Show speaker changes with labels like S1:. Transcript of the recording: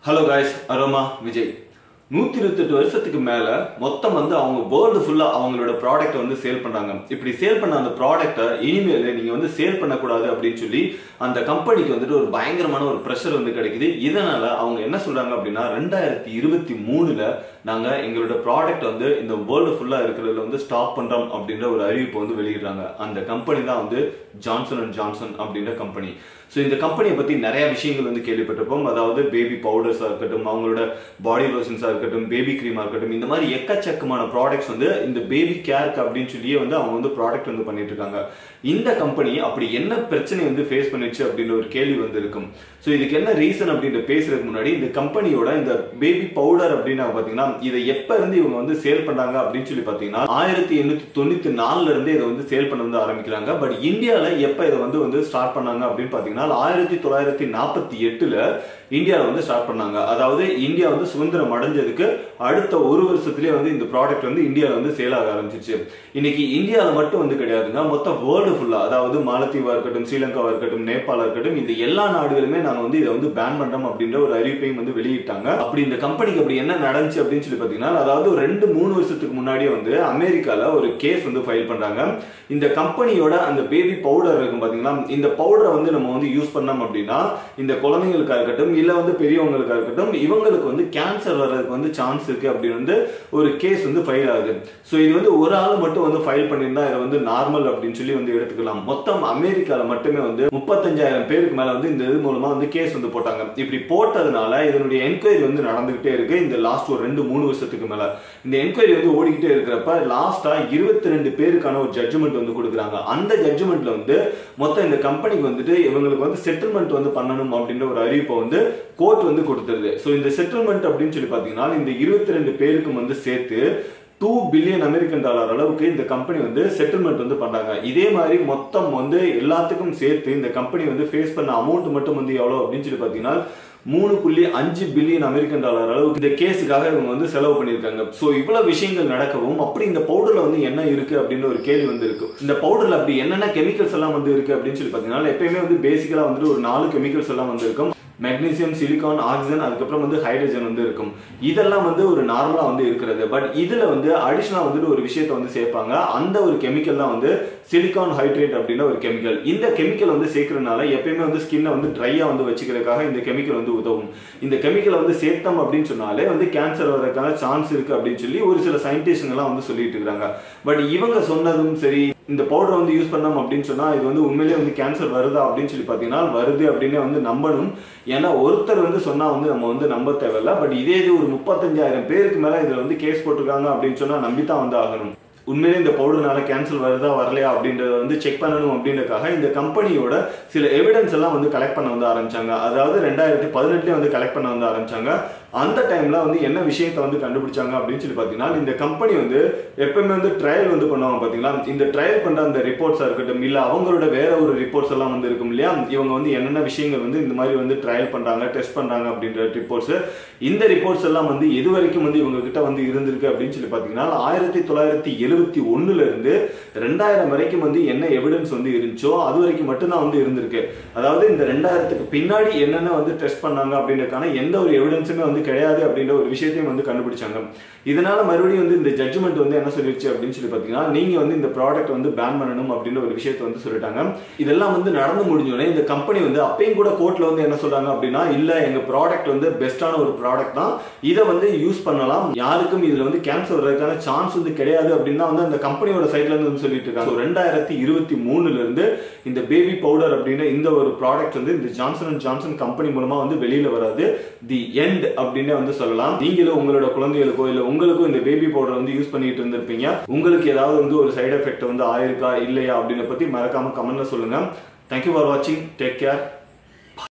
S1: hello guys aroma Vijay நூத்தி இருபத்தெட்டு வருஷத்துக்கு மேல மொத்தம் வந்து அவங்க வேர்ல்டு ஃபுல்லா அவங்களோட ப்ராடக்ட் வந்து சேல் பண்றாங்க இப்படி சேல் பண்ண அந்த ப்ராடக்ட்டை இனிமேல் நீங்க வந்து சேல் பண்ணக்கூடாது அப்படின்னு சொல்லி அந்த கம்பெனிக்கு வந்துட்டு ஒரு பயங்கரமான ஒரு ப்ரெஷர் வந்து கிடைக்குது இதனால அவங்க என்ன சொல்றாங்க அப்படின்னா ரெண்டாயிரத்தி இருபத்தி மூணுல நாங்க எங்களோட ப்ராடக்ட் வந்து இந்த வேர்ல்டு ஃபுல்லா இருக்கிறதுல வந்து ஸ்டாப் பண்றோம் அப்படின்ற ஒரு அறிவிப்பு வந்து வெளியிடுறாங்க அந்த கம்பெனி தான் வந்து ஜான்சன் அண்ட் ஜான்சன் அப்படின்ற கம்பெனி ஸோ இந்த கம்பெனியை பத்தி நிறைய விஷயங்கள் வந்து கேள்விப்பட்டிருப்போம் அதாவது பேபி பவுடர்ஸா இருக்கட்டும் அவங்களோட பாடி லோஷன்ஸா இருக்கட்டும் பேபி க்ரீமா இருக்கட்டும் இந்த மாதிரி எக்கச்சக்கமான ப்ராடக்ட்ஸ் வந்து இந்த பேபி கேருக்கு அப்படின்னு சொல்லியே வந்து அவங்க வந்து ப்ராடக்ட் வந்து பண்ணிட்டு இருக்காங்க இந்த கம்பெனி அப்படி என்ன பிரச்சனை வந்து ஃபேஸ் பண்ணிச்சு அப்படின்ற ஒரு கேள்வி வந்து இருக்கும் ஸோ இதுக்கு என்ன ரீசன் அப்படின்ற பேசுறதுக்கு முன்னாடி இந்த கம்பெனியோட இந்த பேபி பவுடர் அப்படின்னு பாத்தீங்கன்னா இதை எப்ப இருந்து இவங்க வந்து சேல் பண்றாங்க அப்படின்னு சொல்லி பாத்தீங்கன்னா ஆயிரத்தி எண்ணூத்தி தொண்ணூத்தி நாலுல இருந்து இதை வந்து சேல் பண்ண வந்து ஆரம்பிக்கிறாங்க பட் இந்தியால எப்ப இதை வந்து வந்து ஸ்டார்ட் பண்ணாங்க அப்படின்னு பாத்தீங்கன்னா ஆயிரத்தி தொள்ளாயிரத்தி நாற்பத்தி எட்டுல இந்தியாவில் வந்து ஸ்டார்ட் பண்ணாங்க அதாவது இந்தியா வந்து சுதந்திரம் அடைஞ்சதுக்கு அடுத்த ஒரு வருஷத்துலேயே வந்து இந்த ப்ராடக்ட் வந்து இந்தியாவில் வந்து சேல் ஆக ஆரம்பிச்சிச்சு இன்னைக்கு இந்தியாவில் மட்டும் வந்து கிடையாதுங்க மொத்த வேர்ல்டு ஃபுல்லாக அதாவது மாலத்தீவா இருக்கட்டும் ஸ்ரீலங்காவா இருக்கட்டும் நேபாளா இருக்கட்டும் இந்த எல்லா நாடுகளுமே நாங்கள் வந்து இதை வந்து பேன் பண்றோம் அப்படின்ற ஒரு அறிவிப்பையும் வந்து வெளியிட்டாங்க அப்படி இந்த கம்பெனிக்கு அப்படி என்ன நடந்துச்சு அப்படின்னு சொல்லி பார்த்தீங்கன்னா அதாவது ஒரு ரெண்டு மூணு வருஷத்துக்கு முன்னாடியே வந்து அமெரிக்கால ஒரு கேஸ் வந்து ஃபைல் பண்றாங்க இந்த கம்பெனியோட அந்த பேபி பவுடர் இருக்கும் பாத்தீங்களா இந்த பவுடரை வந்து நம்ம வந்து யூஸ் பண்ணோம் அப்படின்னா இந்த குழந்தைங்களுக்கா இருக்கட்டும் இல்ல வந்து பெரியவங்களுக்கா இருக்கட்டும் இவங்களுக்கு வந்து கேன்சர் வர்றதுக்கு வந்து சான்ஸ் இருக்கு அப்படின்னு வந்து ஒரு கேஸ் வந்து ஃபைல் ஆகுது ஸோ இது வந்து ஒரு ஆள் மட்டும் வந்து ஃபைல் பண்ணியிருந்தா இதை வந்து நார்மல் அப்படின்னு சொல்லி வந்து எடுத்துக்கலாம் மொத்தம் அமெரிக்கால மட்டுமே வந்து முப்பத்தஞ்சாயிரம் பேருக்கு மேல வந்து இந்த இது மூலமா வந்து கேஸ் வந்து போட்டாங்க இப்படி போட்டதுனால இதனுடைய என்கொயரி வந்து நடந்துகிட்டே இருக்கு இந்த லாஸ்ட் ஒரு ரெண்டு மூணு வருஷத்துக்கு மேல இந்த என்கொயரி வந்து ஓடிக்கிட்டே இருக்கிறப்ப லாஸ்டா இருபத்தி ரெண்டு பேருக்கான ஒரு ஜட்ஜ்மெண்ட் வந்து கொடுக்குறாங்க அந்த ஜட்ஜ்மெண்ட்ல வந்து மொத்தம் இந்த கம்பெனிக்கு வந்துட்டு இவங்களுக்கு வந்து செட்டில்மெண்ட் வந்து பண்ணணும் அப்படின்ற ஒரு அறிவிப்பை வந்து கோர்ட் வந்து கொடுத்துருது ஸோ இந்த செட்டில்மெண்ட் அப்படின்னு சொல்லி பார்த்தீங்கன்னா இந்த இருபத்தி ரெண்டு பேருக்கும் வந்து சேர்த்து டூ பில்லியன் அமெரிக்கன் டாலர் அளவுக்கு இந்த கம்பெனி வந்து செட்டில்மெண்ட் வந்து பண்றாங்க இதே மாதிரி மொத்தம் வந்து எல்லாத்துக்கும் சேர்த்து இந்த கம்பெனி வந்து ஃபேஸ் பண்ண அமௌண்ட் மட்டும் வந்து எவ்வளோ அப்படின்னு சொல்லி பார்த்தீங்கன்னா மூணு புள்ளி அஞ்சு பில்லியன் அமெரிக்கன் டாலர் அளவுக்கு இந்த கேஸுக்காக இவங்க வந்து செலவு பண்ணியிருக்காங்க ஸோ இவ்வளவு விஷயங்கள் நடக்கவும் அப்படி இந்த பவுடர்ல வந்து என்ன இருக்கு அப்படின்னு ஒரு கேள்வி வந்து இருக்கு இந்த பவுடர்ல அப்படி என்னென்ன கெமிக்கல்ஸ் எல்லாம் வந்து இருக்கு அப்படின்னு சொல்லி பார்த்தீங்கன்னா எப்பயுமே வந்து பேசிக்கலா வந்துட்டு ஒரு நாலு கெமிக்கல்ஸ் எல்லாம் வந்து இருக்கும் மெக்னீசியம் சிலிகான் ஆக்சிஜன் அதுக்கப்புறம் வந்து ஹைட்ரஜன் வந்து இருக்கும் இதெல்லாம் வந்து ஒரு நார்மலா வந்து இருக்கிறது பட் இதுல வந்து அடிஷனலா வந்துட்டு ஒரு விஷயத்தை வந்து சேர்ப்பாங்க அந்த ஒரு கெமிக்கல் தான் வந்து சிலிகான் ஹைட்ரேட் அப்படின்ற ஒரு கெமிக்கல் இந்த கெமிக்கல் வந்து சேர்க்கறதுனால எப்பயுமே வந்து ஸ்கின்னை வந்து ட்ரையா வந்து வச்சுக்கிறதுக்காக இந்த கெமிக்கல் வந்து உதவும் இந்த கெமிக்கலை வந்து சேர்த்தோம் அப்படின்னு சொன்னாலே வந்து கேன்சர் வரதுக்கான சான்ஸ் இருக்கு அப்படின்னு சொல்லி ஒரு சில சயின்டிஸ்ட்லாம் வந்து சொல்லிட்டு இருக்காங்க பட் இவங்க சொன்னதும் சரி இந்த பவுடர் வந்து யூஸ் பண்ணோம் அப்படின்னு சொன்னா இது வந்து உண்மையிலேயே வந்து கேன்சர் வருதா அப்படின்னு சொல்லி பார்த்தீங்கன்னா வருது அப்படின்னு வந்து நம்பணும் ஏன்னா ஒருத்தர் வந்து சொன்னா வந்து நம்ம வந்து நம்ப தேவையில்ல பட் இதே இது ஒரு முப்பத்தஞ்சாயிரம் பேருக்கு மேல இதுல வந்து கேஸ் போட்டிருக்காங்க அப்படின்னு சொன்னா நம்பித்தான் வந்து ஆகணும் உண்மையிலே இந்த பவுடர்னால கேன்சர் வருதா வரலையா அப்படின்றத வந்து செக் பண்ணணும் அப்படின்றதுக்காக இந்த கம்பெனியோட சில எவிடன்ஸ் எல்லாம் வந்து கலெக்ட் பண்ண வந்து ஆரம்பிச்சாங்க அதாவது ரெண்டாயிரத்தி பதினெட்டுலேயே வந்து கலெக்ட் பண்ண வந்து ஆரம்பிச்சாங்க அந்த டைம்ல வந்து என்ன விஷயத்தை வந்து கண்டுபிடிச்சாங்க அப்படின்னு சொல்லி பார்த்தீங்கன்னா இந்த கம்பெனி வந்து எப்பவுமே வந்து ட்ரையல் வந்து பண்ணுவாங்க பார்த்தீங்களா இந்த ட்ரையல் பண்ற அந்த ரிப்போர்ட்ஸாக இருக்கட்டும் இல்லை அவங்களோட வேற ஒரு ரிப்போர்ட்ஸ் எல்லாம் வந்து இருக்கும் இல்லையா இவங்க வந்து என்னென்ன விஷயங்கள் வந்து இந்த மாதிரி வந்து ட்ரையல் பண்றாங்க டெஸ்ட் பண்றாங்க அப்படின்ற ரிப்போர்ட்ஸ் இந்த ரிப்போர்ட்ஸ் எல்லாம் வந்து எது வரைக்கும் வந்து இவங்க கிட்ட வந்து இருந்திருக்கு அப்படின்னு சொல்லி பார்த்தீங்கன்னா ஆயிரத்தி தொள்ளாயிரத்தி எழுபத்தி ஒண்ணுல இருந்து ரெண்டாயிரம் வரைக்கும் வந்து என்ன எவிடன்ஸ் வந்து இருந்துச்சோ அது வரைக்கும் மட்டும்தான் வந்து இருந்திருக்கு அதாவது இந்த ரெண்டாயிரத்துக்கு பின்னாடி என்னென்ன வந்து டெஸ்ட் பண்ணாங்க அப்படின்றதுக்கான எந்த ஒரு எவிடன்ஸுமே வந்து கிடையாது அப்படின்ற ஒரு விஷயத்தையும் வந்து கண்டுபிடிச்சாங்க இதனால மறுபடியும் வந்து இந்த ஜட்ஜ்மெண்ட் வந்து என்ன சொல்லிருச்சு அப்படின்னு சொல்லி பார்த்தீங்கன்னா நீங்க வந்து இந்த ப்ராடக்ட் வந்து பேன் பண்ணணும் அப்படின்ற ஒரு விஷயத்தை வந்து சொல்லிட்டாங்க இதெல்லாம் வந்து நடந்து முடிஞ்சோடனே இந்த கம்பெனி வந்து அப்பயும் கூட கோர்ட்ல வந்து என்ன சொல்றாங்க அப்படின்னா இல்ல எங்க ப்ராடக்ட் வந்து பெஸ்டான ஒரு ப்ராடக்ட் தான் இதை வந்து யூஸ் பண்ணலாம் யாருக்கும் இதுல வந்து கேன்சர் வர்றதுக்கான சான்ஸ் வந்து கிடையாது அப்படின்னு தான் வந்து அந்த கம்பெனியோட சைட்ல இருந்து வந்து சொல்லிட்டு இருக்காங்க ரெண்டாயிரத்தி இருபத்தி மூணுல இருந்து இந்த பேபி பவுடர் அப்படின்ற இந்த ஒரு ப்ராடக்ட் வந்து இந்த ஜான்சன் அண்ட் ஜான்சன் கம்பெனி மூலமா வந்து வெளியில வராது தி எண்ட் அப்படின்னு வந்து சொல்லலாம் நீங்களும் உங்களோட குழந்தைகளுக்கோ இல்ல உங்களுக்கும் இந்த பேபி பவுடர் வந்து யூஸ் பண்ணிட்டு இருந்திருப்பீங்க உங்களுக்கு ஏதாவது வந்து ஒரு சைடு எஃபெக்ட் வந்து ஆயிருக்கா இல்லையா அப்படின்னு பத்தி மறக்காம கமெண்ட்ல சொல்லுங்க தேங்க்யூ ஃபார் வாட்சிங் டேக் கேர்